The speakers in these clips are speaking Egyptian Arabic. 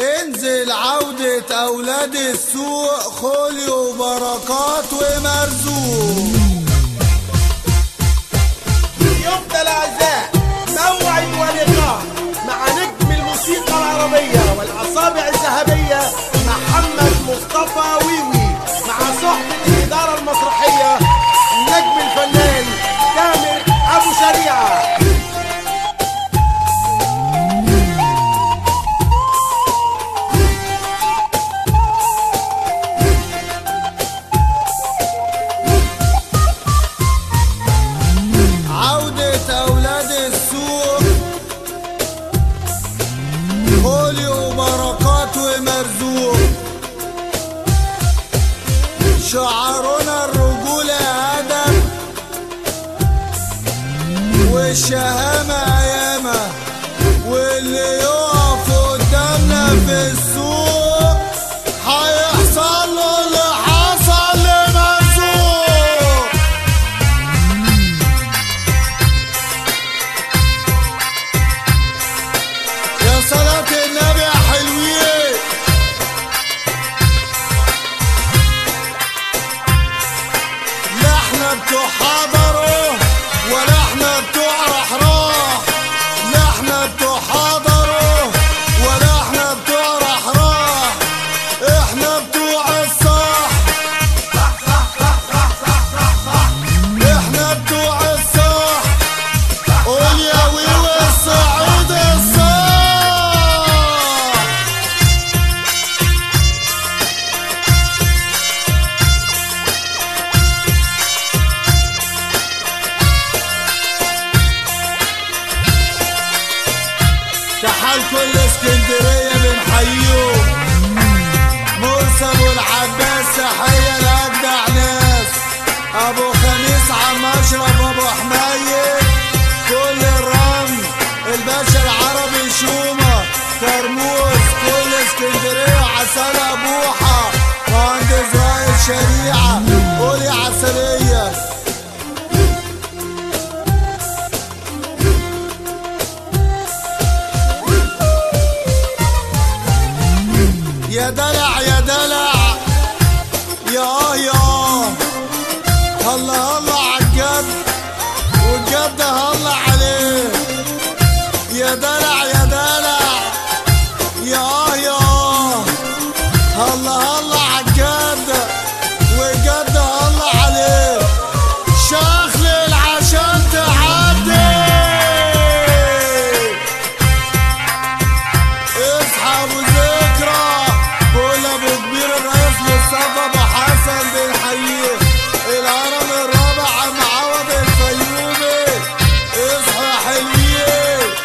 انزل عودة أولاد السوق خولي وبركات ومرزوق يفضل الأعزاء موعد ولقاء مع نجم الموسيقى العربية والأصابع الذهبية محمد مصطفى ويوي مع صحبة الإدارة المسرحية النجم الفنان تامر أبو شريعة عودة أولاد السوق خولي وبركات ومرزوق شعارنا الرجولة أدب والشهامة ياما واللي يقف قدامنا في السوق هيحصل له اللي حصل لمرزوق يا صلاة النبي يا حلوين لا احنا بتوع حضره ولا احنا بتوع رحراح لا احنا بتوع حضره ولا احنا بتوع رحراح احنا بتوع الصح احنا بتوع الصح قول يا ويوي الصعيد الصح شحال كل اسكندرية بنحييهم مرسى ابو العباس تحية لأجدع ناس ابو خميس عم اشرف ابو حميد كل الرمل الباشا العربي شومة كرموز كل اسكندرية عسل ابوحة مهندس رائد شريعة قولي عسلية يا دلع يا دلع يا اه يا اه هلا هلا عالجد والجد هلا عليه يا دلع يا دلع يا اه يا اه هلا هلا عالجد والجد هلا عليه شخلل عشان تعدي اصحى ابو ذكرى كل ابو كبير الرئيس مصطفى ابو حسن بنحييه الهرم الرابع عم عوض الفيومي اصحى يا حلوين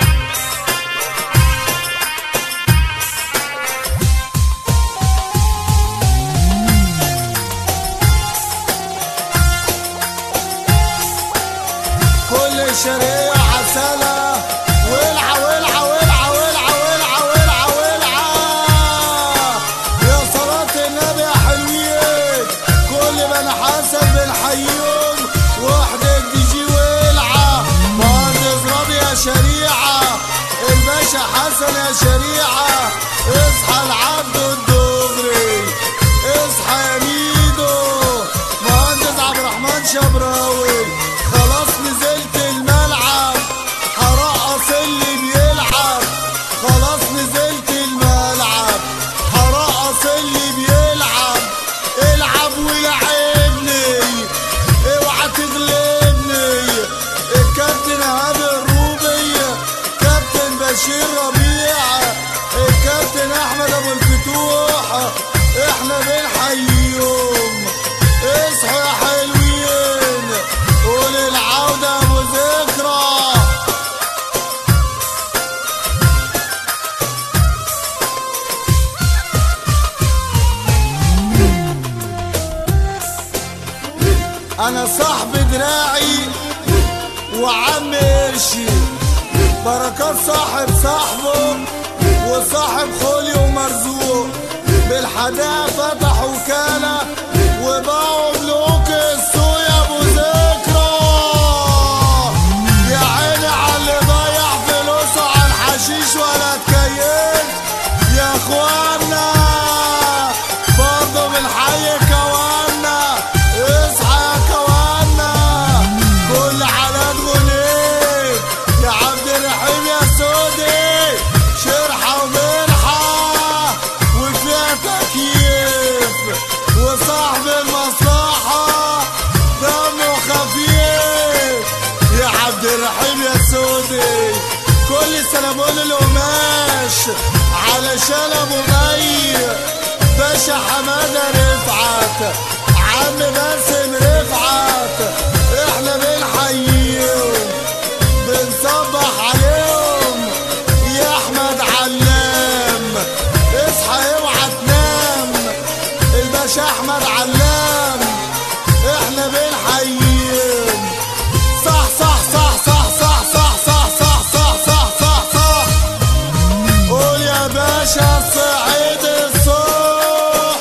كل شريعة عسلة ولعة ولعة ولعة ولعة ولعة ولعة ولعة يا صلاة النبي يا حلوين كل بني حسن بنحييهم وحدة دي جي ولعة مهندس راضي يا شريعة الباشا حسن يا شريعة اصحى العبد الدغري اصحى يا ميدو مهندس عبد الرحمن شبراوي خلاص نزلت الملعب هرقص اللي بيلعب خلاص نزلت الملعب هرقص اللي بيلعب العب ولعبني اوعى تغلبني الكابتن هادي الروبي كابتن بشير ربيع الكابتن احمد ابو الفتوح احنا بنحييهم اصحوا يا حلوين قول العودة ابو ذكرى انا صاحب دراعي وعم قرشي بركات صاحب صاحبه وصاحب خولي ومرزوق بالحداقة فتح وكالة وباعوا ملوك السوق يا ابو ذكرى يا عيني على اللي ضيع فلوسه على الحشيش ولا تكيف يا القماش علشان ابو مي باشا حماده رفعت عم باسم رفعت احنا بنحييهم بنصبح عليهم يا احمد علام اصحى اوعى تنام الباشا احمد علام احنا بنحييهم صح صح صح صح صح صح صح صح صح صح صح صح قول يا باشا صعيد الصح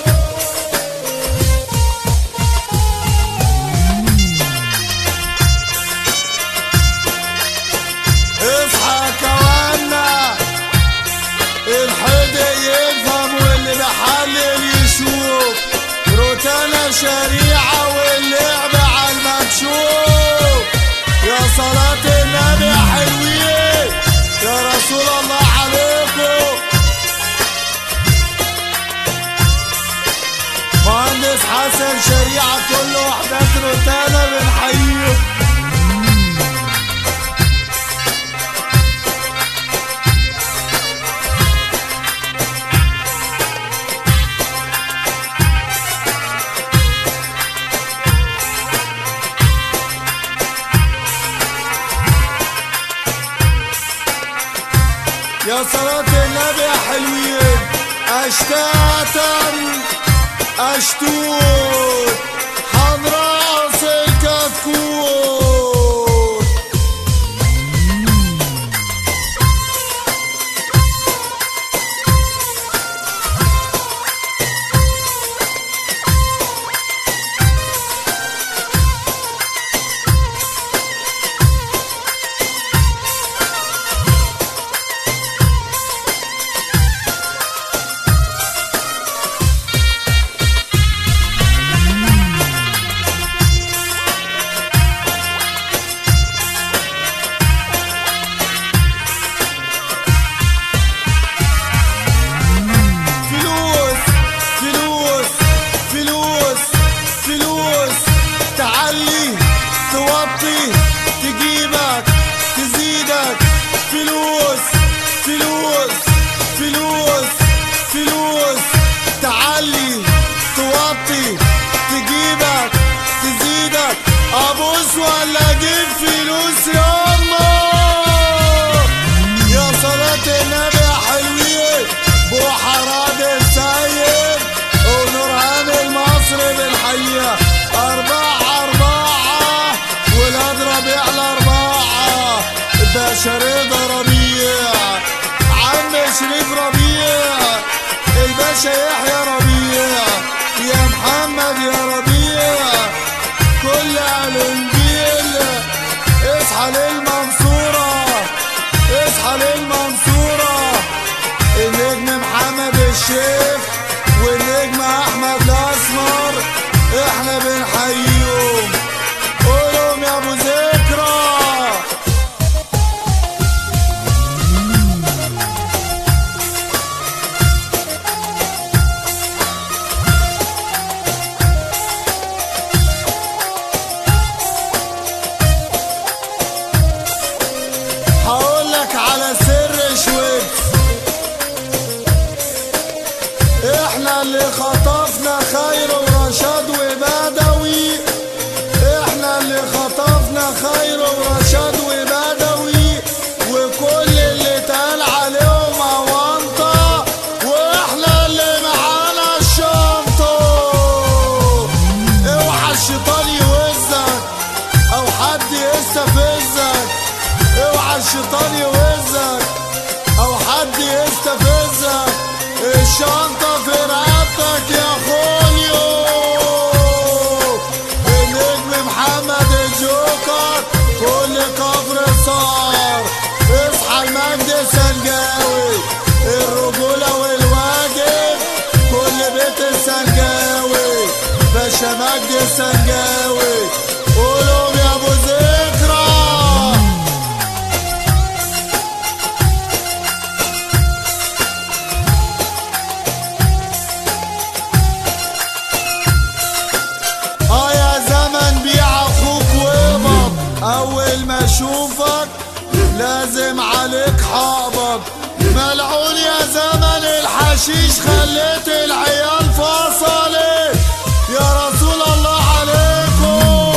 اصحى كوانا الحدق يفهم واللي بحلل يشوف روتانا شريعة واللعب على المكشوف يا صلاة النبي حلوين يا رسول الله عليكم مهندس حسن شريعة كل وحدات روتانا بنحييه يا صلاة النبي يا حلوين أشتاتا أشتوت حضراس الكتكوت فلوس فلوس فلوس فلوس تعلي توطي تجيبك تزيدك فلوس فلوس فلوس فلوس تعلي توطي تجيبك تزيدك ابوس ولا اجيب فلوس ياما يا صلاة النبي يا حلوين بوحراد السيد ونورهان المصري بالحية أربعة أربعة ولاد ربيع الأربعة باشا رضا ربيع عم شريف ربيع الباشا يحيى ربيع يا محمد يا ربيع كل أهل الجيل اصحى للمنصورة اصحى للمنصورة النجم محمد الشيخ والنجم احمد الاسمر احنا بنحييهم قولهم يا ابو ذكرى هقولك على سر شويت احنا اللي خطفنا خير ورشاد وبدوي احنا اللي خطفنا خير ورشاد وبدوي وكل اللي اتقال عليهم اونطه واحنا اللي معانا الشنطه اوعى الشيطان يوزك او حد يستفزك اوعى الشيطان يوزك او حد يستفزك الشنطة في رقبتك يا خوليو النجم محمد الجوكر كل كفر صار اصحى المجد السنجاوي الرجولة والواجب كل بيت السنجاوي باشا مجد السنجاوي قولهم يا ابو ذكرى اه يا زمن بيع اخوك وابط اول ما اشوفك لازم عليك حقبك حشيش خليت العيال فصلت يا رسول الله عليكم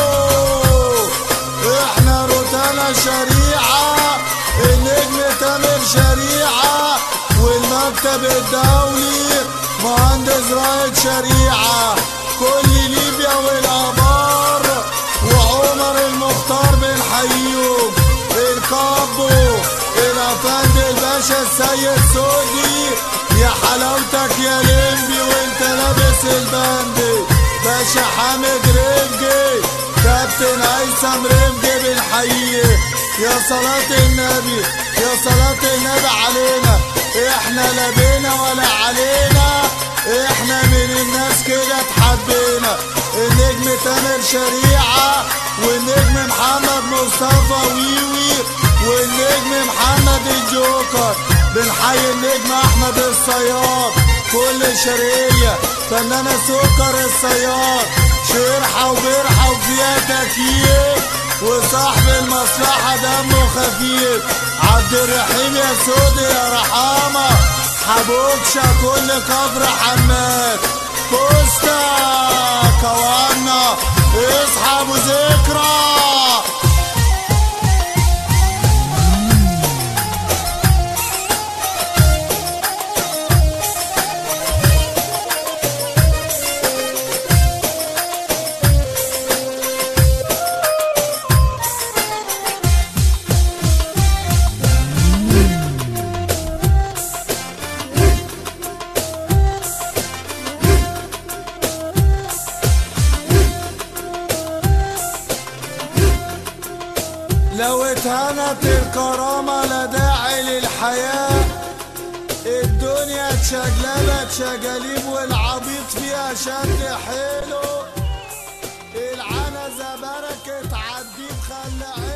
احنا روتانا شريعة النجم تامر شريعة والمكتب الدولي مهندس رائد شريعة كل ليبيا والابار وعمر المختار بنحييهم الكابو الافندي الباشا السيد سودي يا حلاوتك يا لمبي وانت لابس البندي باشا حامد رفجي كابتن هيثم رفجي بنحييه يا صلاة النبي يا صلاة النبي علينا احنا لا بينا ولا علينا احنا من الناس كده اتحبينا النجم تامر شريعة والنجم محمد مصطفى ويوي والنجم محمد الجوكر بنحيي النجم احمد الصياد كل شرقية فنانة سكر الصياد شرحة وبرحة وفيها تكييف وصاحب المصلحة دمه خفيف عبد الرحيم يا سودي يا رحامة حبوكشة كل كفر حماد كوستا كوانا اصحى ابو ذكرى لو اتهنت الكرامة لا داعي للحياة الدنيا اتشجلبت شجاليب والعبيط فيها شد حيله العنزة بركة عدي بخلع